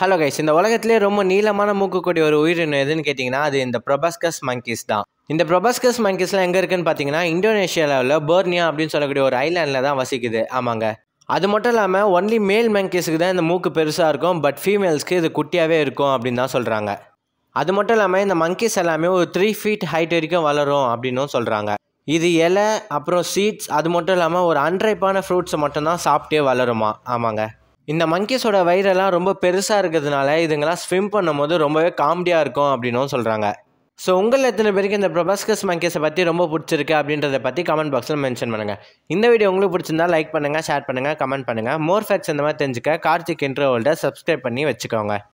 hello guys இந்த உலகத்திலே ரொம்ப நீளமான மூக்குக்கூடிய ஒரு உயிரினம் எதுன்னு கேட்டிங்கன்னா அது இந்த ப்ரொபஸ்கஸ் monkeys தான் இந்த ப்ரொபஸ்கஸ் monkeysலாம் எங்கே இருக்குன்னு பார்த்தீங்கன்னா இந்தோனேஷியாவில் போர்னியா அப்படின்னு சொல்லக்கூடிய ஒரு ஐலாண்டில் தான் வசிக்குது ஆமாங்க அது மட்டும் இல்லாமல் ஒன்லி மேல் மங்கீஸுக்கு தான் இந்த மூக்கு பெருசாக இருக்கும் பட் ஃபீமேல்ஸ்க்கு இது குட்டியாகவே இருக்கும் அப்படின்னு தான் சொல்கிறாங்க அது மட்டும் இல்லாமல் இந்த monkeys எல்லாமே ஒரு த்ரீ ஃபீட் ஹைட் வரைக்கும் வளரும் அப்படின்னும் சொல்கிறாங்க இது இலை அப்புறம் சீட்ஸ் அது மட்டும் இல்லாமல் ஒரு அன்ரைப்பான ஃப்ரூட்ஸை மட்டும்தான் சாப்பிட்டே வளருமா ஆமாங்க இந்த மங்கீஸோட வயிறெல்லாம் ரொம்ப பெருசாக இருக்கிறதுனால இதுங்கெல்லாம் ஸ்விம் பண்ணும்போது ரொம்பவே காமெடியாக இருக்கும் அப்படின்னும் சொல்கிறாங்க ஸோ உங்களில் எத்தனை பேருக்கு இந்த ப்ரொபஸ்கஸ் மங்கீஸை பற்றி ரொம்ப பிடிச்சிருக்கு அப்படின்றத பற்றி கமெண்ட் பாக்ஸில் மென்ஷன் பண்ணுங்கள் இந்த வீடியோ உங்களுக்கு பிடிச்சிருந்தா லைக் பண்ணுங்கள் ஷேர் பண்ணுங்கள் கமெண்ட் பண்ணுங்கள் மோர் ஃபேக்ட்ஸ் இந்த மாதிரி தெரிஞ்சுக்க கார்த்திக் இன்ட்ரோவோல்ட சப்ஸ்கிரைப் பண்ணி வச்சுக்கோங்க